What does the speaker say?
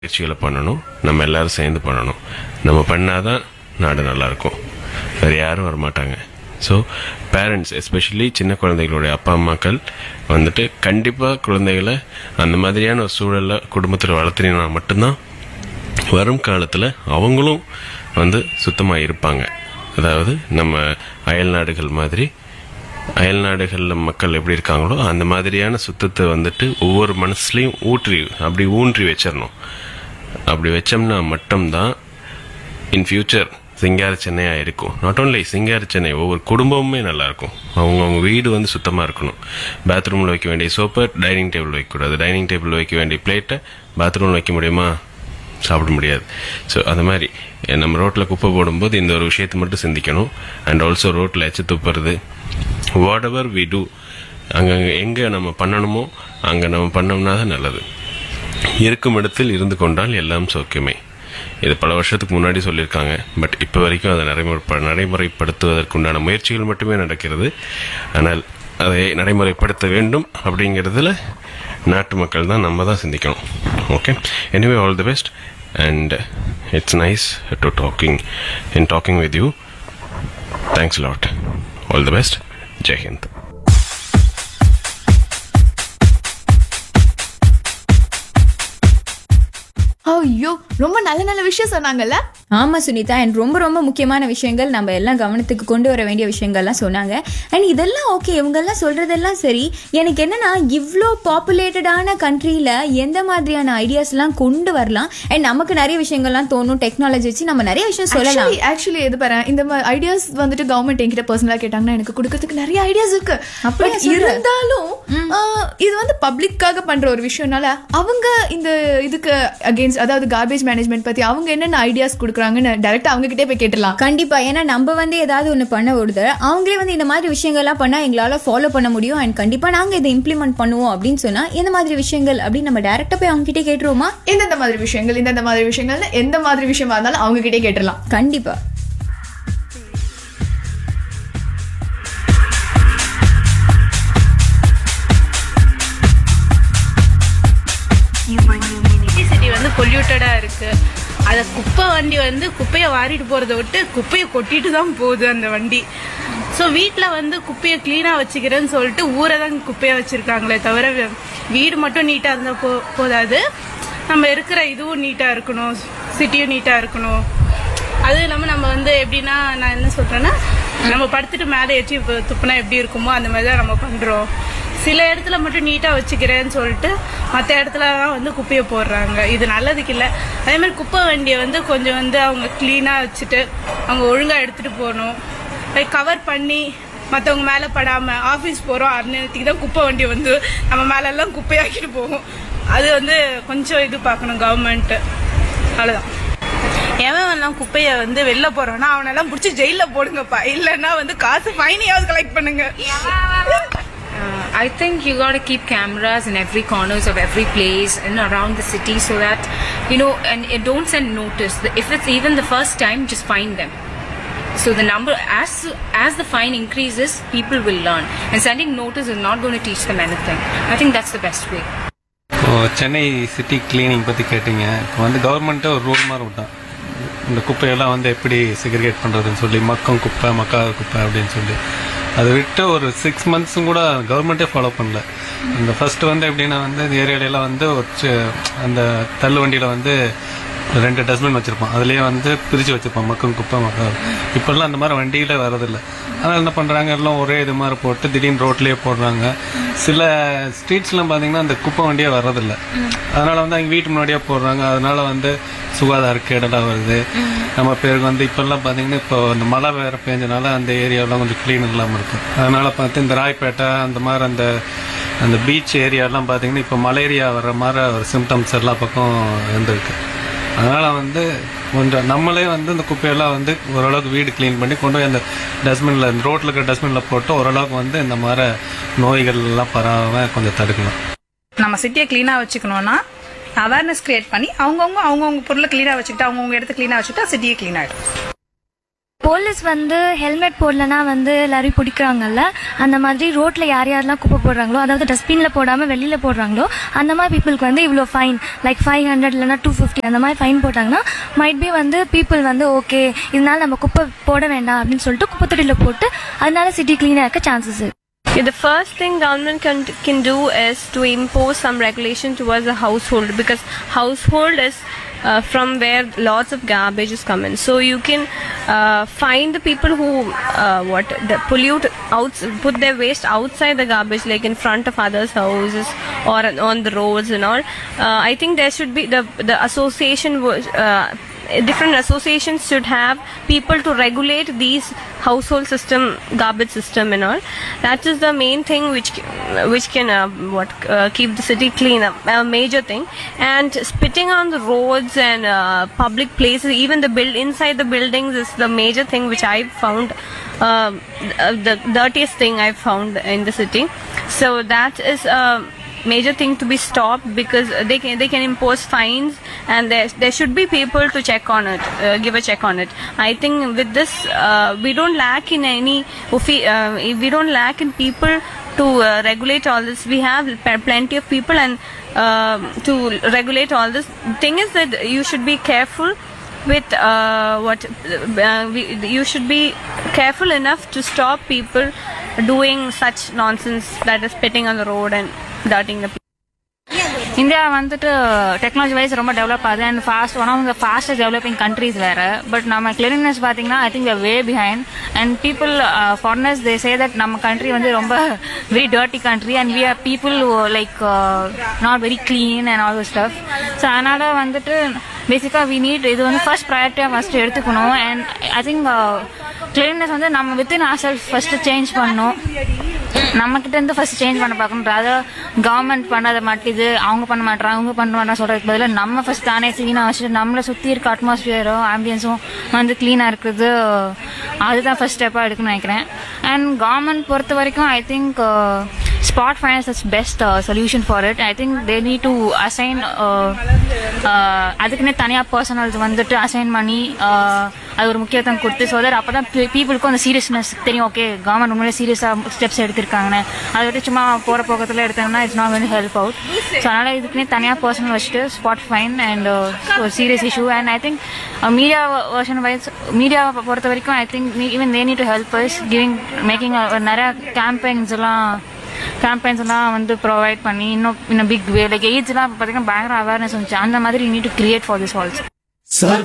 முயற்சிகளை பண்ணணும் நம்ம எல்லாரும் சேர்ந்து பண்ணணும் நம்ம பண்ணாதான் நாடு நல்லா இருக்கும் வேற யாரும் வரமாட்டாங்க ஸோ பேரண்ட்ஸ் எஸ்பெஷலி சின்ன குழந்தைகளுடைய அப்பா அம்மாக்கள் வந்துட்டு கண்டிப்பாக குழந்தைகளை அந்த மாதிரியான ஒரு சூழலில் குடும்பத்தில் வளர்த்துனீங்கன்னா மட்டும்தான் வரும் காலத்தில் அவங்களும் வந்து சுத்தமாக இருப்பாங்க அதாவது நம்ம அயல் நாடுகள் மாதிரி அயல் நாடுகளில் மக்கள் எப்படி இருக்காங்களோ அந்த மாதிரியான சுத்தத்தை வந்துட்டு ஒவ்வொரு மனசுலையும் ஊற்றி அப்படி ஊன்றி வச்சிடணும் அப்படி வச்சோம்னா மட்டும்தான் இன் ஃபியூச்சர் சிங்கார சென்னையாக இருக்கும் நாட் ஓன்லி சிங்கார சென்னை ஒவ்வொரு குடும்பமுமே நல்லா இருக்கும் அவங்கவுங்க வீடு வந்து சுத்தமாக இருக்கணும் பாத்ரூமில் வைக்க வேண்டிய சோப்பை டைனிங் டேபிள் வைக்கக்கூடாது டைனிங் டேபிள் வைக்க வேண்டிய பிளேட்டை பாத்ரூமில் வைக்க முடியுமா சாப்பிட முடியாது ஸோ அந்த மாதிரி அஹ், நம்ம ரோட்டில் குப்பை போடும்போது இந்த ஒரு விஷயத்தை மட்டும் சிந்திக்கணும் அண்ட் ஆல்சோ ரோட்டில் எச்சு துப்புறது வாட் எவர் வி டூ அங்கங்கே எங்கே நம்ம பண்ணணுமோ அங்கே நம்ம பண்ணோம்னா தான் நல்லது இருக்கும் இடத்தில் இருந்து கொண்டால் எல்லாம் சௌக்கியமே இது பல வருஷத்துக்கு முன்னாடி சொல்லியிருக்காங்க பட் இப்போ வரைக்கும் அதை நடைமுறை நடைமுறைப்படுத்துவதற்குண்டான முயற்சிகள் மட்டுமே நடக்கிறது ஆனால் அதை நடைமுறைப்படுத்த வேண்டும் அப்படிங்கிறதுல நாட்டு மக்கள் தான் நம்ம தான் சிந்திக்கணும் okay anyway all the best and it's nice to talking in talking with you thanks lot all the best Jai Hind ஐயோ ரொம்ப நல்ல நல்ல விஷயம் சொன்னாங்கல்ல ஆமா சுனிதா அண்ட் ரொம்ப ரொம்ப முக்கியமான விஷயங்கள் நம்ம எல்லாம் கவனத்துக்கு கொண்டு வர வேண்டிய விஷயங்கள்லாம் சொன்னாங்க அண்ட் இதெல்லாம் ஓகே இவங்கெல்லாம் சொல்றதெல்லாம் சரி எனக்கு என்னன்னா இவ்வளோ பாப்புலேட்டடான கண்ட்ரியில எந்த மாதிரியான ஐடியாஸ்லாம் கொண்டு வரலாம் அண்ட் நமக்கு நிறைய விஷயங்கள்லாம் தோணும் டெக்னாலஜி வச்சு நம்ம நிறைய விஷயம் சொல்லலாம் ஆக்சுவலி எது பாரு இந்த மாதிரி ஐடியாஸ் வந்துட்டு கவர்மெண்ட் என்கிட்ட பர்சனலா கேட்டாங்கன்னா எனக்கு கொடுக்கறதுக்கு நிறைய ஐடியாஸ் இருக்கு அப்படியா But சொல்ற? இருந்தாலும் ஆஹ், இது வந்து பப்ளிக்காக பண்ற ஒரு விஷயம்னால அவங்க இந்த இதுக்கு அகைன்ஸ்ட் அதாவது கார்பேஜ் மேனேஜ்மெண்ட் பத்தி அவங்க என்னென்ன ஐடியாஸ் கொடுக்குறாங்கன்னு டைரக்டா அவங்க கிட்டே போய் கேட்டலாம் கண்டிப்பா ஏன்னா நம்ம வந்து ஏதாவது ஒண்ணு பண்ண விடுது அவங்களே வந்து இந்த மாதிரி விஷயங்கள்லாம் பண்ணா எங்களால ஃபாலோ பண்ண முடியும் அண்ட் கண்டிப்பா நாங்க இதை இம்ப்ளிமெண்ட் பண்ணுவோம் அப்படின்னு சொன்னா எந்த மாதிரி விஷயங்கள் அப்படின்னு நம்ம டைரக்டா போய் அவங்க கிட்டே கேட்டுருவோமா எந்தெந்த மாதிரி விஷயங்கள் இந்தந்த மாதிரி விஷயங்கள்னு எந்த மாதிரி விஷயமா இருந்தாலும் அவங்க கிட்டே கேட்டுடலாம் கண்டிப்பா சிட்டி வந்து பொல்யூட்டடா இருக்கு அத குப்பை வண்டி வந்து குப்பையை வாரிட்டு போறதை விட்டு குப்பையை கொட்டிட்டு தான் போகுது அந்த வண்டி ஸோ வீட்டில் வந்து குப்பையை க்ளீனாக வச்சுக்கிறேன்னு சொல்லிட்டு ஊரை தான் குப்பையை வச்சிருக்காங்களே தவிர வி- வீடு மட்டும் நீட்டாக இருந்தால் போ போதாது நம்ம இருக்கிற இதுவும் நீட்டாக இருக்கணும் சிட்டியும் நீட்டாக இருக்கணும் அதுவும் இல்லாமல் நம்ம வந்து எப்படின்னா நான் என்ன சொல்கிறேன்னா நம்ம படுத்துட்டு மேலே ஏற்றி இப்ப துப்புனா எப்படி இருக்குமோ அந்த மாதிரி தான் நம்ம பண்ணுறோம் சில இடத்துல மட்டும் நீட்டாக வச்சுக்கிறேன்னு சொல்லிட்டு மற்ற இடத்துலலாம் வந்து குப்பையை போடுறாங்க இது நல்லதுக்கு இல்லை அதே மாதிரி குப்பை வண்டியை வந்து கொஞ்சம் வந்து அவங்க க்ளீனாக வச்சுட்டு அவங்க ஒழுங்காக எடுத்துகிட்டு போகணும் லைக் கவர் பண்ணி மற்றவங்க மேலே படாமல் ஆஃபீஸ் போகிறோம் அந்நேரத்துக்கு தான் குப்பை வண்டி வந்து நம்ம மேலெல்லாம் குப்பையாக்கிட்டு போகும் அது வந்து கொஞ்சம் இது பார்க்கணும் கவர்மெண்ட்டு அவ்வளோதான் எவன் எல்லாம் குப்பையை வந்து வெளில போறானா அவனெல்லாம் பிடிச்சி ஜெயில போடுங்கப்பா இல்லைன்னா வந்து காசு ஃபைனையாவது கலெக்ட் பண்ணுங்க Uh, I think you got to keep cameras in every corners of every place and around the city so that you know and, and don't send notice. If it's even the first time, just find them. So the number as as the fine increases, people will learn. And sending notice is not going to teach them anything. I think that's the best way. இப்போ Chennai city cleaning பற்றி கேட்டிங்க இப்போ வந்து கவர்மெண்ட்டே ஒரு rule மாதிரி விட்டான் இந்த குப்பையெல்லாம் வந்து எப்படி செக்ரிகேட் பண்ணுறதுன்னு சொல்லி மக்கம் குப்பை மக்காத குப்பை அப்படின்னு சொல்லி அதை விட்டு ஒரு சிக்ஸ் மந்த்ஸும் கூட கவர்மெண்ட்டே ஃபாலோ பண்ணல இந்த ஃபர்ஸ்ட் வந்து எப்படின்னா வந்து இந்த ஏரியாலெல்லாம் வந்து ஒரு சி- அந்த தள்ளு வண்டியில் வந்து ரெண்டு டஸ்ட்பின் வச்சிருப்பான் அதுலயே வந்து பிரிச்சு வச்சிருப்பான் மக்கும் குப்பை மக்கள் இப்பெல்லாம் அந்த மாதிரி வண்டியில வரதில்ல அதனால என்ன பண்றாங்க எல்லாம் ஒரே இது மாதிரி போட்டு திடீர்னு ரோட்லயே போடுறாங்க சில ஸ்ட்ரீட்ஸ்லாம் பாத்தீங்கன்னா அந்த குப்பை வண்டியே வர்றதில்ல அதனால வந்து அவங்க வீட்டு முன்னாடியே போடுறாங்க அதனால வந்து சுகாதார கேடெல்லாம் வருது நம்ம பேருக்கு வந்து இப்பெல்லாம் பாத்தீங்கன்னா இப்போ இந்த மழை வேற பெஞ்சனால அந்த ஏரியாலாம் கொஞ்சம் க்ளீன் இல்லாமல் இருக்கு அதனால பார்த்து இந்த ராய்பேட்டை அந்த மாதிரி அந்த அந்த பீச் ஏரியாலாம் பாத்தீங்கன்னா இப்போ மலேரியா வர்ற மாதிரி ஒரு சிம்டம்ஸ் எல்லா பக்கம் இருந்திருக்கு அதனால வந்து கொஞ்சம் நம்மளே வந்து இந்த குப்பையெல்லாம் வந்து ஓரளவுக்கு வீடு க்ளீன் பண்ணி கொண்டு போய் அந்த டஸ்ட்பின்ல இந்த ரோட்ல இருக்கிற டஸ்ட்பின்ல போட்டு ஓரளவுக்கு வந்து இந்த மாதிரி நோய்கள் எல்லாம் பரவாம கொஞ்சம் தடுக்கலாம் நம்ம சிட்டியை க்ளீனாக வச்சுக்கணும்னா அவேர்னஸ் கிரியேட் பண்ணி அவங்கவுங்க அவங்கவுங்க பொருளை க்ளீனாக வச்சுக்கிட்டு அவங்கவுங்க இடத்த க்ளீனாக வச்சுக்கிட்டா சிட்டியே க்ளீன் ஆகிடும் போலீஸ் வந்து ஹெல்மெட் போடலனா வந்து எல்லாரையும் பிடிக்கிறாங்கல்ல அந்த மாதிரி ரோட்ல யார் யாரெல்லாம் குப்பை போடுறாங்களோ அதாவது டஸ்ட்பின்ல போடாம வெளியில போடுறாங்களோ அந்த மாதிரி பீப்புளுக்கு வந்து இவ்வளோ ஃபைன் லைக் ஃபைவ் ஹண்ட்ரட் இல்லைனா டூ ஃபிஃப்டி அந்த மாதிரி ஃபைன் போட்டாங்கன்னா மைட் பி வந்து பீப்புள் வந்து ஓகே இதனால நம்ம குப்பை போட வேண்டாம் அப்படின்னு சொல்லிட்டு குப்பை தொட்டியில போட்டு அதனால சிட்டி கிளீனாக இருக்க சான்சஸ் இருக்கு Yeah, the first thing government can can do is to impose some regulation towards the household because household is uh, from where lots of garbage is coming. So you can uh, find the people who uh, what the pollute out put their waste outside the garbage, like in front of others' houses or on the roads and all. Uh, I think there should be the the association was. Uh, different associations should have people to regulate these household system garbage system and all that is the main thing which which can uh, what uh, keep the city clean a, a major thing and spitting on the roads and uh, public places even the build inside the buildings is the major thing which i found uh, the dirtiest thing i found in the city so that is uh, major thing to be stopped because they can they can impose fines and there there should be people to check on it uh, give a check on it i think with this uh, we don't lack in any offi- uh, we don't lack in people to uh, regulate all this we have p- plenty of people and uh, to regulate all this thing is that you should be careful with uh, what uh, we, you should be careful enough to stop people doing such nonsense that is spitting on the road and dirtying the India வந்துட்டு technology wise ரொம்ப develop ஆகுது and fast one of the fastest developing countries வேற but நம்ம cleanness பார்த்தீங்கன்னா I think we behind and people foreigners they say that நம்ம country வந்து ரொம்ப very dirty country and we are people like not very clean and all stuff so அதனால வந்துட்டு பேசிக்காக we need இது வந்து ஃபர்ஸ்ட் ப்ரையாரிட்டியாக ஃபர்ஸ்ட் எடுத்துக்கணும் அண்ட் ஐ திங்க் கிளீன்னஸ் வந்து நம்ம within our self first change பண்ணணும் நம்ம கிட்ட இருந்து ஃபர்ஸ்ட் சேஞ்ச் பண்ண பார்க்கணும் அதாவது கவர்மெண்ட் பண்ணாத மாட்டேது அவங்க பண்ண மாட்டாங்க அவங்க பண்ண மாட்டாங்க சொல்றதுக்கு பதிலாக நம்ம ஃபர்ஸ்ட் தானே க்ளீனாக வச்சுட்டு நம்மளை சுற்றி இருக்க அட்மாஸ்பியரும் ஆம்பியன்ஸும் வந்து க்ளீனாக இருக்குது அதுதான் ஃபர்ஸ்ட் ஸ்டெப்பாக எடுக்கணும்னு நினைக்கிறேன் அண்ட் கவர்மெண்ட் பொறுத்த வரைக்கும் I think spot finance is best solution for it I think they need to assign அதுக்குன்னே தனியாக பர்சனல்ஸ் வந்துட்டு அசைன் பண்ணி uh, அது ஒரு முக்கியத்துவம் கொடுத்து ஸோ தட் அப்போ தான் பீப்புளுக்கும் அந்த சீரியஸ்னஸ் தெரியும் ஓகே கவர்மெண்ட் உண்மையிலே சீரியஸாக ஸ்டெப்ஸ் எடுத்திருக்காங்கன்னு அதை விட்டு சும்மா போகிற போக்கத்தில் எடுத்தாங்கன்னா it's not very help out so அதனால் இதுக்குன்னே தனியாக பர்சனல் வச்சுட்டு ஸ்பாட் ஃபைன் அண்ட் ஒரு serious issue and I think media version wise மீடியாவை பொறுத்த வரைக்கும் I think even they need to help us giving making நிறைய கேம்பெயின்ஸ் எல்லாம் கேம்பெயின்ஸ் எல்லாம் வந்து ப்ரொவைட் பண்ணி இன்னும் இன்னும் பிக் வே லைக் எய்ட்ஸ்லாம் பார்த்தீங்கன்னா பயங்கர அவேர்னஸ் வந்துச்சு அந்த மாதிரி need to create for this also